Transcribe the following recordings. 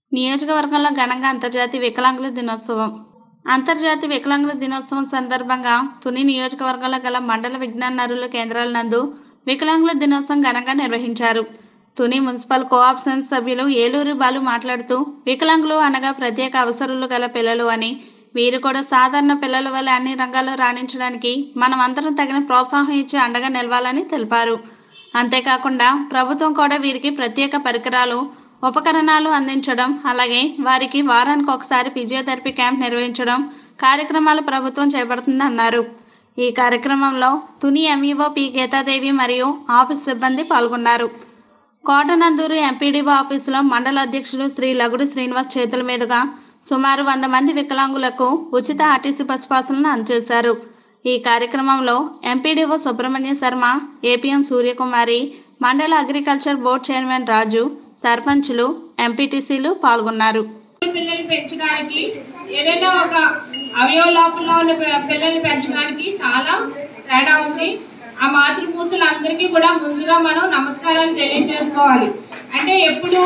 నియోజకవర్గంలో ఘనంగా అంతర్జాతీయ వికలాంగుల దినోత్సవం అంతర్జాతీయ వికలాంగుల దినోత్సవం సందర్భంగా తుని నియోజకవర్గంలో గల మండల విజ్ఞాన నరుల కేంద్రాల నందు వికలాంగుల దినోత్సవం ఘనంగా నిర్వహించారు తుని మున్సిపల్ కోఆప్షన్ సభ్యులు ఏలూరు బాలు మాట్లాడుతూ వికలాంగులు అనగా ప్రత్యేక అవసరాలు గల పిల్లలు అని వీరు కూడా సాధారణ పిల్లల వల్ల అన్ని రంగాల్లో రాణించడానికి మనం అందరం తగిన ప్రోత్సాహం ఇచ్చి అండగా నిలవాలని తెలిపారు అంతేకాకుండా ప్రభుత్వం కూడా వీరికి ప్రత్యేక పరికరాలు ఉపకరణాలు అందించడం అలాగే వారికి వారానికి ఒకసారి ఫిజియోథెరపీ క్యాంప్ నిర్వహించడం కార్యక్రమాలు ప్రభుత్వం చేపడుతుందన్నారు ఈ కార్యక్రమంలో తుని ఎంఈఓ పి గీతాదేవి మరియు ఆఫీస్ సిబ్బంది పాల్గొన్నారు కోటనందూరు ఎంపీడీఓ ఆఫీసులో మండల అధ్యక్షులు శ్రీ లగుడు శ్రీనివాస్ చేతుల మీదుగా సుమారు వంద మంది వికలాంగులకు ఉచిత ఆర్టీసీ బస్ పాసులను అందజేశారు ఈ కార్యక్రమంలో ఎంపీడీఓ సుబ్రహ్మణ్య శర్మ ఏపీఎం సూర్యకుమారి మండల అగ్రికల్చర్ బోర్డు చైర్మన్ రాజు సర్పంచులు ఎంపీటీసీలు పాల్గొన్నారు పిల్లల్ని పెంచడానికి ఏదైనా ఒక అవయవ లోపంలో ఉన్న పి- పిల్లల్ని పెంచడానికి చాలా తేడా ఉంది ఆ మాతృమూర్తులందరికీ కూడా ముందుగా మనం నమస్కారాలు తెలియజేసుకోవాలి అంటే ఎప్పుడు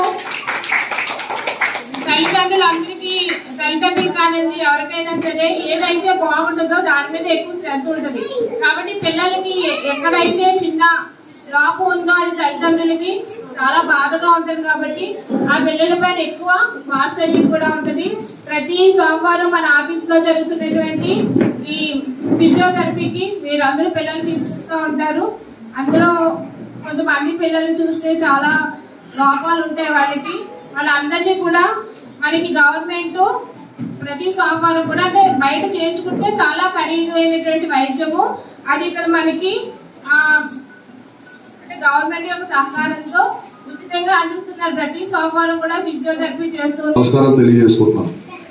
తల్లిదండ్రులందరికీ తల్లిదండ్రులు కానివ్వండి ఎవరికైనా సరే ఏదైతే బాగుంటుందో దాని మీద ఎక్కువ శ్రద్ధ ఉంటుంది కాబట్టి పిల్లలకి ఎ- ఎక్కడైతే చిన్న లోపం ఉందో అది తల్లిదండ్రులకి చాలా బాధగా ఉంటుంది కాబట్టి ఆ పిల్లల పైన ఎక్కువ వాత్సల్యం కూడా ఉంటుంది ప్రతి సోమవారం మన ఆఫీస్ లో జరుగుతున్నటువంటి ఈ ఫిజియోథెరపీకి మీరు అందరూ పిల్లలు తీసుకుంటూ ఉంటారు అందులో కొంతమంది పిల్లల్ని చూస్తే చాలా లోపాలు ఉంటాయి వాళ్ళకి వాళ్ళందరినీ కూడా మనకి గవర్నమెంట్ ప్రతి సోమవారం కూడా అంటే బయట చేర్చుకుంటే చాలా ఖరీదైనటువంటి వైద్యము అది ఇక్కడ మనకి ఆ, అంటే గవర్నమెంట్ యొక్క సహకారంతో ఉచితంగా అందిస్తున్నారు ప్రతి సోమవారం కూడా ఫిజియోథెరపీ చేస్తూ నమస్కారం తెలియజేసుకుంటున్నాం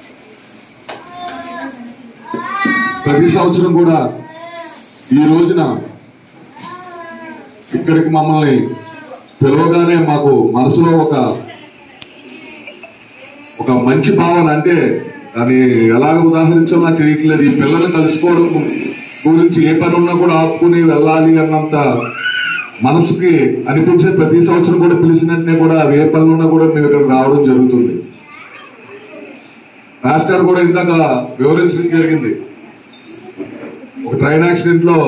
ప్రతి సంవత్సరం కూడా ఈ రోజున ఇక్కడికి మమ్మల్ని పిలవగానే మాకు మనసులో ఒక ఒక మంచి భావన అంటే దాన్ని ఎలాగ ఉదాహరించాలో నాకు తెలియట్లేదు ఈ పిల్లల్ని కలుసుకోవడం గురించి ఏ పని ఉన్నా కూడా ఆపుకుని వెళ్ళాలి అన్నంత మనసుకి అనిపించే ప్రతి సంవత్సరం కూడా పిలిచినట్టే కూడా ఏ పనులు ఉన్నా కూడా మేము ఇక్కడ రావడం జరుగుతుంది మాస్టర్ కూడా ఇందాక వివరించడం జరిగింది ఒక ట్రైన్ యాక్సిడెంట్ లో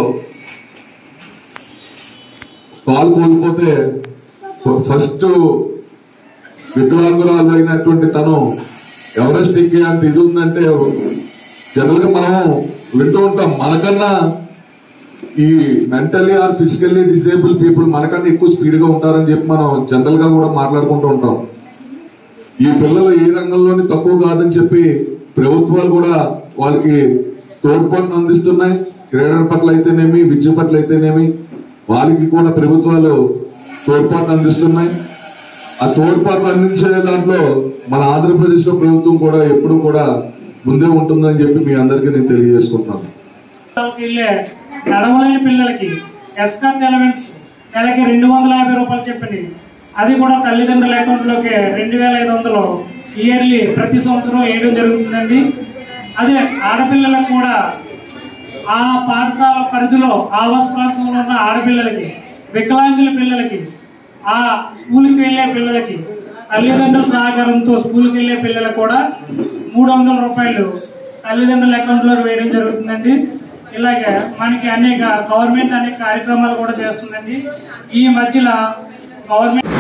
కాల్ కోల్పోతే ఫస్ట్ వికలాంగురాలు అయినటువంటి తను ఎవరెస్ట్ ఎక్కే అంత ఇది ఉందంటే జనరల్ గా మనం వింటూ ఉంటాం మనకన్నా ఈ mentally or physically disable people మనకన్నా ఎక్కువ స్పీడ్ గా ఉంటారని చెప్పి మనం జనరల్ గా కూడా మాట్లాడుకుంటూ ఉంటాం ఈ పిల్లలు ఏ రంగంలోని తక్కువ కాదని చెప్పి ప్రభుత్వాలు కూడా వాళ్ళకి తోడ్పాటును అందిస్తున్నాయి క్రీడల పట్ల అయితేనేమి విద్య పట్ల అయితేనేమి వాళ్ళకి కూడా ప్రభుత్వాలు తోడ్పాటు అందిస్తున్నాయి ఆ తోడ్పాటు అందించే దాంట్లో మన ఆంధ్రప్రదేశ్ లో ప్రభుత్వం కూడా ఎప్పుడు కూడా ముందే ఉంటుందని చెప్పి మీ అందరికీ నేను తెలియజేసుకుంటున్నాను పిల్లలకి వెళ్ళే నడవలేని పిల్లలకి ఎస్కాట్ ఎలవెన్స్ నెలకి రెండు వందల యాభై రూపాయలు చెప్పండి అది కూడా తల్లిదండ్రుల అకౌంట్ లోకి రెండు వేల ఐదు వందలు ఇయర్లీ ప్రతి సంవత్సరం వేయడం జరుగుతుందండి అదే ఆడపిల్లలకు కూడా ఆ పాఠశాల పరిధిలో ఆవాస ప్రాంతంలో ఉన్న ఆడపిల్లలకి వికలాంగుల పిల్లలకి ఆ స్కూల్కి వెళ్ళే పిల్లలకి తల్లిదండ్రుల సహకారంతో స్కూల్కి వెళ్ళే పిల్లలకు కూడా మూడు వందల రూపాయలు తల్లిదండ్రుల అకౌంట్ లోకి వేయడం జరుగుతుందండి ఇలాగే మనకి అనేక గవర్నమెంట్ అనేక కార్యక్రమాలు కూడా చేస్తుందండి ఈ మధ్యలో గవర్నమెంట్